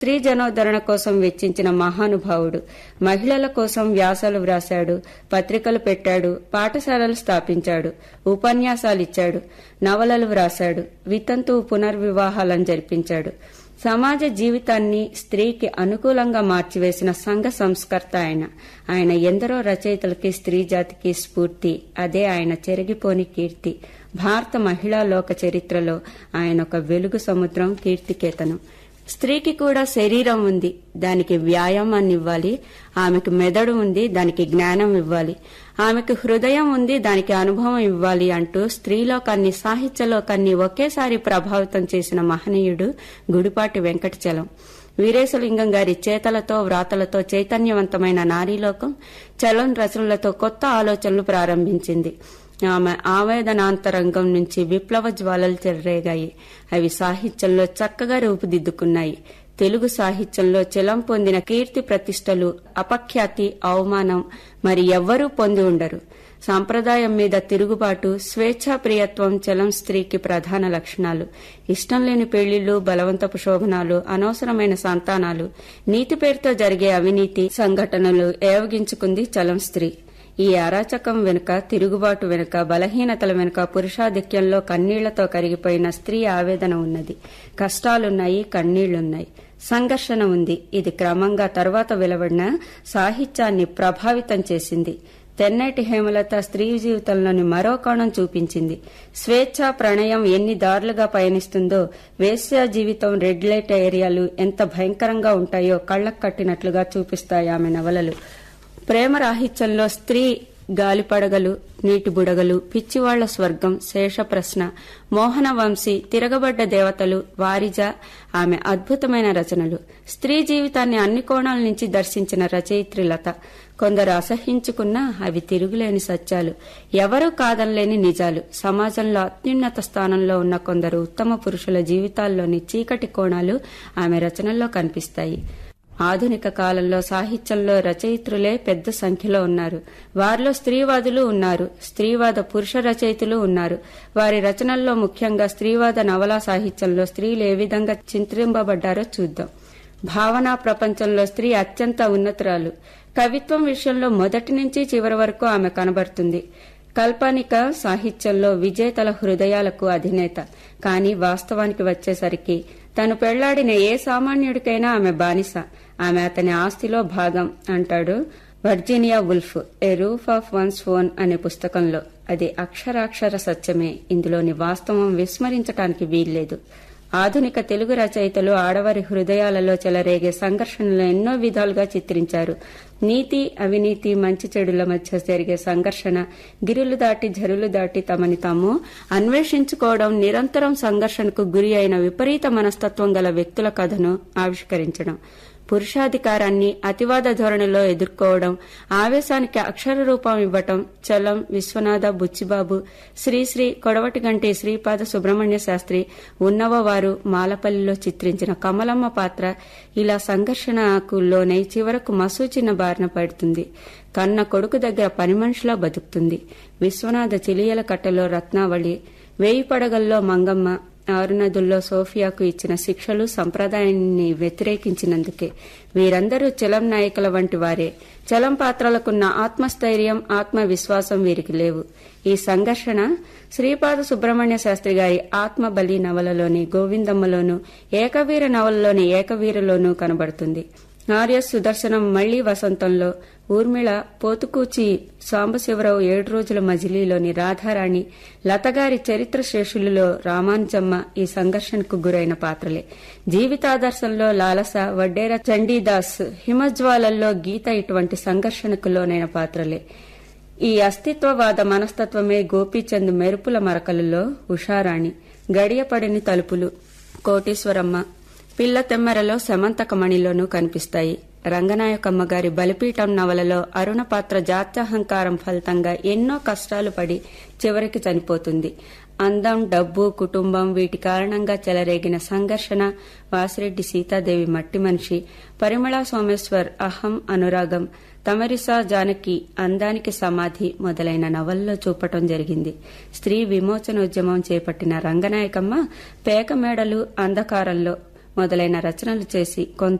స్త్రీ జనోద్ధరణ కోసం వెచ్చించిన మహానుభావుడు మహిళల కోసం వ్యాసాలు వ్రాశాడు పత్రికలు పెట్టాడు పాఠశాలలు స్థాపించాడు ఉపన్యాసాలిచ్చాడు నవలలు వ్రాశాడు వితంతు పునర్వివాహాలను జరిపించాడు సమాజ జీవితాన్ని స్త్రీకి అనుకూలంగా మార్చివేసిన సంఘ సంస్కర్త ఆయన ఆయన ఎందరో రచయితలకి స్త్రీ జాతికి స్ఫూర్తి అదే ఆయన చెరిగిపోని కీర్తి భారత మహిళా లోక చరిత్రలో ఆయన ఒక వెలుగు సముద్రం కీర్తికేతనం స్త్రీకి కూడా శరీరం ఉంది దానికి వ్యాయామాన్ని ఇవ్వాలి ఆమెకు మెదడు ఉంది దానికి జ్ఞానం ఇవ్వాలి ఆమెకు హృదయం ఉంది దానికి అనుభవం ఇవ్వాలి అంటూ స్త్రీలోకాన్ని సాహిత్యలోకాన్ని ఒకేసారి ప్రభావితం చేసిన మహనీయుడు గుడిపాటి వెంకటచలం వీరేశలింగం గారి చేతలతో వ్రాతలతో చైతన్యవంతమైన నారీలోకం చలం రచనలతో కొత్త ఆలోచనలు ప్రారంభించింది ఆమె ఆవేదనాంతరంగం నుంచి విప్లవ జ్వాలలు చెర్రేగాయి అవి సాహిత్యంలో చక్కగా రూపుదిద్దుకున్నాయి తెలుగు సాహిత్యంలో చలం పొందిన కీర్తి ప్రతిష్టలు అపఖ్యాతి అవమానం మరి ఎవ్వరూ పొంది ఉండరు సాంప్రదాయం మీద తిరుగుబాటు స్వేచ్ఛాప్రియత్వం చలం స్త్రీకి ప్రధాన లక్షణాలు ఇష్టం లేని పెళ్లిళ్లు బలవంతపు శోభనాలు అనవసరమైన సంతానాలు నీతి పేరుతో జరిగే అవినీతి సంఘటనలు ఏవగించుకుంది చలం స్త్రీ ఈ అరాచకం వెనుక తిరుగుబాటు వెనుక బలహీనతల వెనుక పురుషాధిక్యంలో కన్నీళ్లతో కరిగిపోయిన స్త్రీ ఆవేదన ఉన్నది కష్టాలున్నాయి కన్నీళ్లున్నాయి సంఘర్షణ ఉంది ఇది క్రమంగా తర్వాత వెలువడిన సాహిత్యాన్ని ప్రభావితం చేసింది తెన్నేటి హేమలత స్త్రీ జీవితంలోని మరో కోణం చూపించింది స్వేచ్ఛ ప్రణయం ఎన్ని దారులుగా పయనిస్తుందో వేశ్య జీవితం రెడ్ లైట్ ఏరియాలు ఎంత భయంకరంగా ఉంటాయో కళ్లకు కట్టినట్లుగా చూపిస్తాయి ఆమె నవలలు ప్రేమ రాహిత్యంలో స్త్రీ గాలిపడగలు నీటి బుడగలు పిచ్చివాళ్ల స్వర్గం శేష ప్రశ్న మోహన వంశీ తిరగబడ్డ దేవతలు వారిజ ఆమె అద్భుతమైన రచనలు స్త్రీ జీవితాన్ని అన్ని కోణాల నుంచి దర్శించిన రచయిత్రి లత కొందరు అసహించుకున్నా అవి తిరుగులేని సత్యాలు ఎవరూ కాదనలేని నిజాలు సమాజంలో అత్యున్నత స్థానంలో ఉన్న కొందరు ఉత్తమ పురుషుల జీవితాల్లోని చీకటి కోణాలు ఆమె రచనల్లో కనిపిస్తాయి ఆధునిక కాలంలో సాహిత్యంలో రచయిత్రులే పెద్ద సంఖ్యలో ఉన్నారు వారిలో స్త్రీవాదులు ఉన్నారు స్త్రీవాద పురుష రచయితలు ఉన్నారు వారి రచనల్లో ముఖ్యంగా స్త్రీవాద నవలా సాహిత్యంలో స్త్రీలు ఏ విధంగా చింత్రింపబడ్డారో చూద్దాం భావనా ప్రపంచంలో స్త్రీ అత్యంత ఉన్నతురాలు కవిత్వం విషయంలో మొదటి నుంచి చివరి వరకు ఆమె కనబడుతుంది కల్పనిక సాహిత్యంలో విజేతల హృదయాలకు అధినేత కానీ వాస్తవానికి వచ్చేసరికి తను పెళ్లాడిన ఏ సామాన్యుడికైనా ఆమె బానిస ఆమె అతని ఆస్తిలో భాగం అంటాడు Virginia Woolf a room of one's own అనే పుస్తకంలో అది అక్షరాక్షర సత్యమే ఇందులోని వాస్తవం విస్మరించటానికి వీల్లేదు ఆధునిక తెలుగు రచయితలు ఆడవారి హృదయాలలో చెలరేగే సంఘర్షణలు ఎన్నో విధాలుగా చిత్రించారు నీతి అవినీతి మంచి చెడుల మధ్య జరిగే సంఘర్షణ గిరులు దాటి జరులు దాటి తమని తాము అన్వేషించుకోవడం నిరంతరం సంఘర్షణకు గురి అయిన విపరీత మనస్తత్వం గల వ్యక్తుల కథను ఆవిష్కరించడం పురుషాధికారాన్ని అతివాద ధోరణిలో ఎదుర్కోవడం ఆవేశానికి అక్షర రూపం ఇవ్వటం చలం విశ్వనాథ బుచ్చిబాబు శ్రీశ్రీ కొడవటిగంటి శ్రీపాద సుబ్రహ్మణ్య శాస్త్రి ఉన్నవవారు మాలపల్లిలో చిత్రించిన కమలమ్మ పాత్ర ఇలా సంఘర్షణకు లోనై చివరకు మసూచిన బారిన పడుతుంది కన్న కొడుకు దగ్గర పని మనిషిలా బతుకుతుంది విశ్వనాథ చిలియల కట్టలో రత్నావళి వేయి పడగల్లో మంగమ్మ ఆరు నదుల్లో సోఫియాకు ఇచ్చిన శిక్షలు సంప్రదాయాన్ని వ్యతిరేకించినందుకే వీరందరూ చలం నాయకుల వంటి వారే చలం పాత్రలకున్న ఆత్మస్థైర్యం ఆత్మవిశ్వాసం వీరికి లేవు ఈ సంఘర్షణ శ్రీపాద సుబ్రహ్మణ్య శాస్త్రి గారి ఆత్మబలి నవలలోని గోవిందమ్మలోను ఏకవీర నవలలోని ఏకవీరలోనూ కనబడుతుంది ఆర్య సుదర్శనం మళ్లీ వసంతంలో ఊర్మిళ పోతుకూచి సాంబశివరావు ఏడు రోజుల మజిలీలోని రాధారాణి లతగారి చరిత్ర శేషులలో రామానుజమ్మ ఈ సంఘర్షణకు గురైన పాత్రలే జీవితాదర్శంలో లాలస వడ్డేర చండీదాస్ హిమజ్వాలల్లో గీత ఇటువంటి సంఘర్షణకు లోనైన పాత్రలే ఈ అస్తిత్వవాద మనస్తత్వమే గోపీచంద్ మెరుపుల మరకలలో ఉషారాణి గడియపడిని తలుపులు కోటీశ్వరమ్మ పిల్ల తెమ్మెరలో శమంతకమణిలోనూ కనిపిస్తాయి రంగనాయకమ్మ గారి బలిపీఠం నవలలో అరుణ పాత్ర జాత్యహంకారం ఫలితంగా ఎన్నో కష్టాలు పడి చివరికి చనిపోతుంది అందం డబ్బు కుటుంబం వీటి కారణంగా చెలరేగిన సంఘర్షణ వాసిరెడ్డి సీతాదేవి మట్టి మనిషి పరిమళ సోమేశ్వర్ అహం అనురాగం తమరిసా జానకి అందానికి సమాధి మొదలైన నవల్లో చూపటం జరిగింది స్త్రీ విమోచనోద్యమం చేపట్టిన రంగనాయకమ్మ పేక మేడలు అంధకారంలో మొదలైన రచనలు చేసి కొంత